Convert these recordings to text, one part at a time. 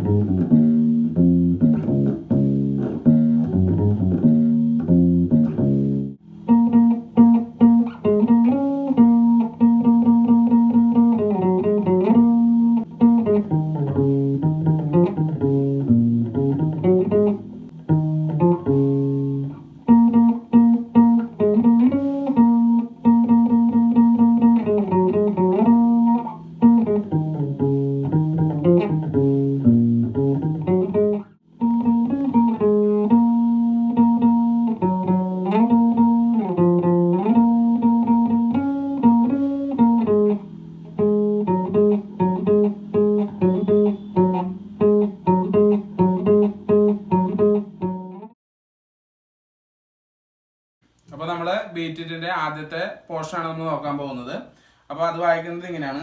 അപ്പൊ നമ്മള് ബീറ്റിന്റെ ആദ്യത്തെ പോർഷൻ ആണ് നമ്മൾ നോക്കാൻ പോകുന്നത് അപ്പൊ അത് വായിക്കുന്നത് ഇങ്ങനെയാണ്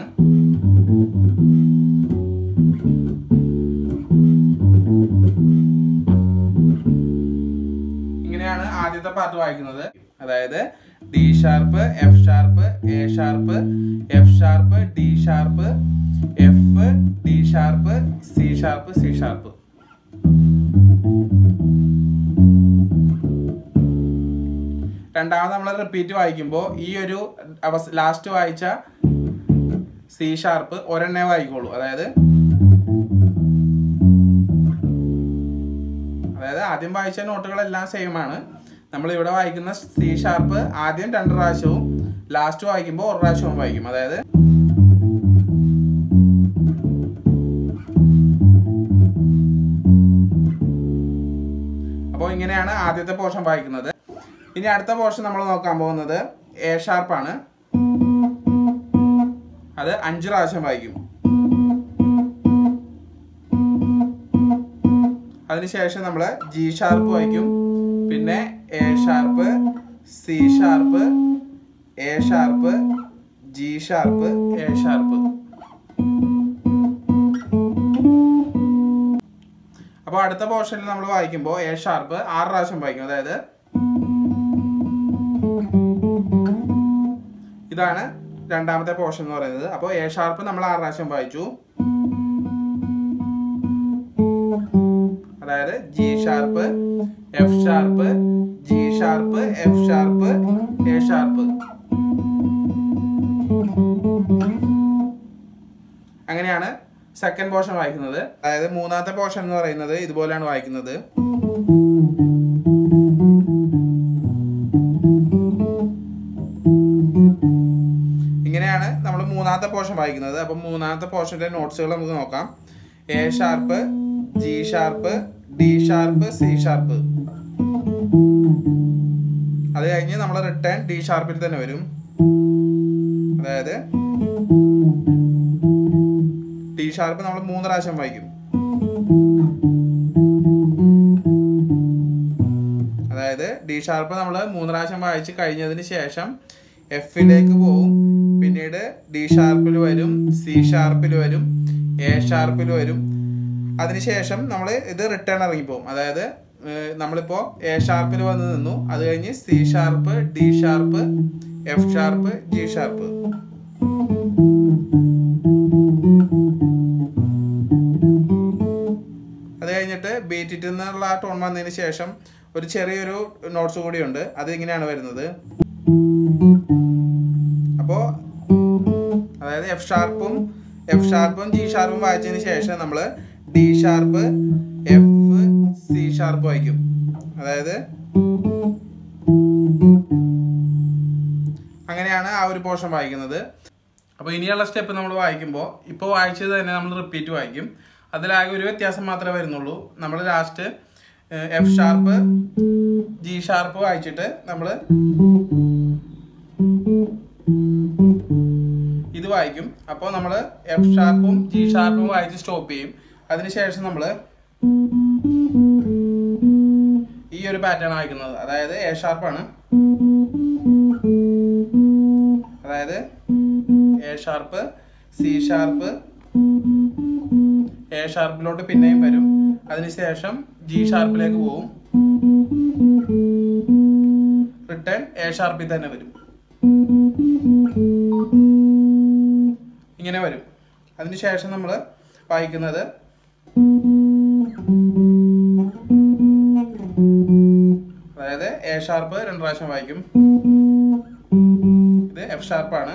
ഇങ്ങനെയാണ് ആദ്യത്തെ പാർട്ട് വായിക്കുന്നത് അതായത് D sharp F sharp A sharp F sharp D sharp F D sharp C sharp C sharp രണ്ടാമത് നമ്മൾ റിപ്പീറ്റ് വായിക്കുമ്പോൾ ഈ ഒരു ലാസ്റ്റ് വായിച്ച സി ഷാർപ്പ് ഒരെണ്ണേ വായിക്കുള്ളൂ അതായത് അതായത് ആദ്യം വായിച്ച നോട്ടുകളെല്ലാം സെയിം ആണ് നമ്മൾ ഇവിടെ വായിക്കുന്ന സി ഷാർപ്പ് ആദ്യം രണ്ട് പ്രാവശ്യവും ലാസ്റ്റ് വായിക്കുമ്പോൾ ഒരു പ്രാവശ്യവും വായിക്കും അതായത് അപ്പോൾ ഇങ്ങനെയാണ് ആദ്യത്തെ പോർഷൻ വായിക്കുന്നത് ഇനി അടുത്ത പോർഷൻ നമ്മൾ നോക്കാൻ പോകുന്നത് എ ഷാർപ്പാണ് അത് അഞ്ച് പ്രാവശ്യം വായിക്കും അതിനുശേഷം നമ്മൾ ജി ഷാർപ്പ് വായിക്കും പിന്നെ A sharp C sharp A sharp G sharp A sharp അപ്പോൾ അടുത്ത പോർഷനിൽ നമ്മൾ വായിക്കുമ്പോൾ എ ഷാർപ്പ് ആറ് പ്രാവശ്യം വായിക്കും അതായത് ഇതാണ് രണ്ടാമത്തെ പോർഷൻ എന്ന് പറയുന്നത് അപ്പോൾ എ ഷാർപ്പ് നമ്മൾ ആറ് പ്രാവശ്യം വായിച്ചു അതായത് G sharp F sharp G sharp F sharp A sharp അങ്ങനെയാണ് സെക്കൻഡ് പോർഷൻ വായിക്കുന്നത് അതായത് മൂന്നാമത്തെ പോർഷൻ എന്ന് പറയുന്നത് ഇതുപോലെയാണ് വായിക്കുന്നത് ഇങ്ങനെയാണ് നമ്മൾ മൂന്നാമത്തെ പോർഷൻ വായിക്കുന്നത് അപ്പം മൂന്നാമത്തെ പോർഷന്റെ നോട്ട്സുകൾ നമുക്ക് നോക്കാം A sharp G sharp D sharp C sharp അത് കഴിഞ്ഞ് നമ്മൾ റിട്ടേൺ ഡി ഷാർപ്പിൽ തന്നെ വരും അതായത് ഡി ഷാർപ്പ് നമ്മൾ മൂന്ന് പ്രാവശ്യം വായിക്കും അതായത് ഡി ഷാർപ്പ് നമ്മൾ മൂന്ന് പ്രാവശ്യം വായിച്ച് കഴിഞ്ഞതിന് ശേഷം എഫിലേക്ക് പോവും പിന്നീട് ഡി ഷാർപ്പിൽ വരും സി ഷാർപ്പിൽ വരും എ ഷാർപ്പിൽ വരും അതിനുശേഷം നമ്മൾ ഇത് റിട്ടേൺ ഇറങ്ങിപ്പോവും അതായത് ഏഹ്, നമ്മളിപ്പോ എ ഷാർപ്പിൽ വന്ന് നിന്നു അത് കഴിഞ്ഞ് C sharp D sharp F sharp G sharp അത് കഴിഞ്ഞിട്ട് ബീറ്റിറ്റ് എന്നുള്ള ആ ടോൺ വന്നതിന് ശേഷം ഒരു ചെറിയൊരു നോട്ട്സ് കൂടിയുണ്ട് അത് ഇങ്ങനെയാണ് വരുന്നത് അപ്പോൾ അതായത് എഫ് ഷാർപ്പും എഫ് ഷാർപ്പും ജി ഷാർപ്പും വായിച്ചതിന് ശേഷം നമ്മൾ D sharp F C sharp വായിക്കും അതായത് അങ്ങനെയാണ് ആ ഒരു പോർഷൻ വായിക്കുന്നത് അപ്പോൾ ഇനിയുള്ള സ്റ്റെപ്പ് നമ്മൾ വായിക്കുമ്പോൾ ഇപ്പോൾ വായിച്ചത് തന്നെ നമ്മൾ റിപ്പീറ്റ് വായിക്കും അതിലാകെ ഒരു വ്യത്യാസം മാത്രമേ വരുന്നുള്ളൂ നമ്മൾ last F sharp G sharp വായിച്ചിട്ട് നമ്മൾ ഇത് വായിക്കും അപ്പോൾ നമ്മൾ എഫ് ഷാർപ്പും ജി ഷാർപ്പും വായിച്ച് സ്റ്റോപ്പ് ചെയ്യും അതിനുശേഷം നമ്മൾ ഈ ഒരു പാറ്റേൺ വായിക്കുന്നത് അതായത് എ ഷാർപ്പാണ് അതായത് A sharp C sharp A ഷാർപ്പിലോട്ട് പിന്നെയും വരും അതിനുശേഷം ജി ഷാർപ്പിലേക്ക് പോവും റിട്ടേൺ എ ഷാർപ്പിൽ തന്നെ വരും ഇങ്ങനെ വരും അതിനുശേഷം നമ്മൾ വായിക്കുന്നത് അതായത് എ ഷാർപ്പ് രണ്ട് പ്രാവശ്യം വായിക്കും ഇത് എഫ് ഷാർപ്പാണ്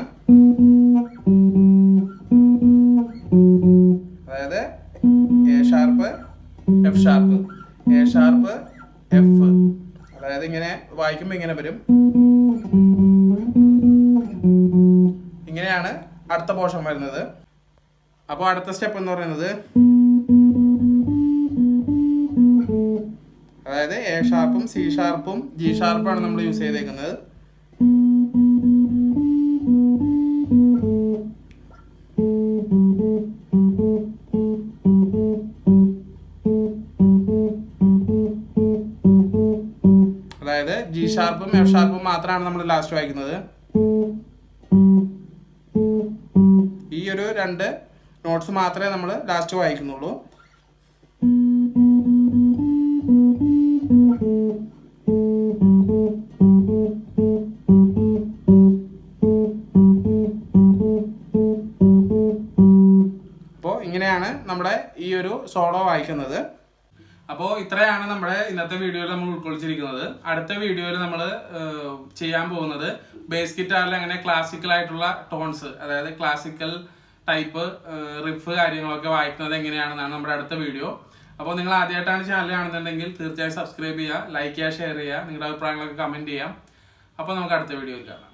അതായത് A sharp F sharp A sharp F അതായത് ഇങ്ങനെ വായിക്കുമ്പോൾ ഇങ്ങനെ വരും ഇങ്ങനെയാണ് അടുത്ത പോർഷൻ വരുന്നത് അപ്പോൾ അടുത്ത സ്റ്റെപ്പ് എന്ന് പറയുന്നത് അതായത് എ ഷാർപ്പും സി ഷാർപ്പും ജി ഷാർപ്പാണ് നമ്മൾ യൂസ് ചെയ്തേക്കുന്നത് അതായത് ജി ഷാർപ്പും എഫ് ഷാർപ്പും മാത്രമാണ് നമ്മൾ ലാസ്റ്റ് വായിക്കുന്നത് ഈ ഒരു രണ്ട് നോട്ട്സ് മാത്രമേ നമ്മൾ ലാസ്റ്റ് വായിക്കുന്നുള്ളൂ അപ്പോൾ ഇങ്ങനെയാണ് നമ്മുടെ ഈ ഒരു സോളോ വായിക്കുന്നത് അപ്പോൾ ഇത്രയാണ് നമ്മുടെ ഇന്നത്തെ വീഡിയോയിൽ നമ്മൾ ഉൾക്കൊള്ളിച്ചിരിക്കുന്നത് അടുത്ത വീഡിയോയിൽ നമ്മൾ ചെയ്യാൻ പോകുന്നത് ബേസ് ഗിറ്റാറിൽ അങ്ങനെ ക്ലാസിക്കൽ ആയിട്ടുള്ള ടോൺസ് അതായത് ക്ലാസിക്കൽ ടൈപ്പ് റിഫ് കാര്യങ്ങളൊക്കെ വായിക്കുന്നത് എങ്ങനെയാണെന്നാണ് നമ്മുടെ അടുത്ത വീഡിയോ അപ്പോൾ നിങ്ങൾ ആദ്യമായിട്ടാണ് ചാനൽ കാണുന്നുണ്ടെങ്കിൽ തീർച്ചയായും സബ്സ്ക്രൈബ് ചെയ്യുക ലൈക്ക് ചെയ്യുക ഷെയർ ചെയ്യുക നിങ്ങളുടെ അഭിപ്രായങ്ങളൊക്കെ കമൻറ്റ് ചെയ്യാം അപ്പോൾ നമുക്ക് അടുത്ത വീഡിയോയിൽ കാണാം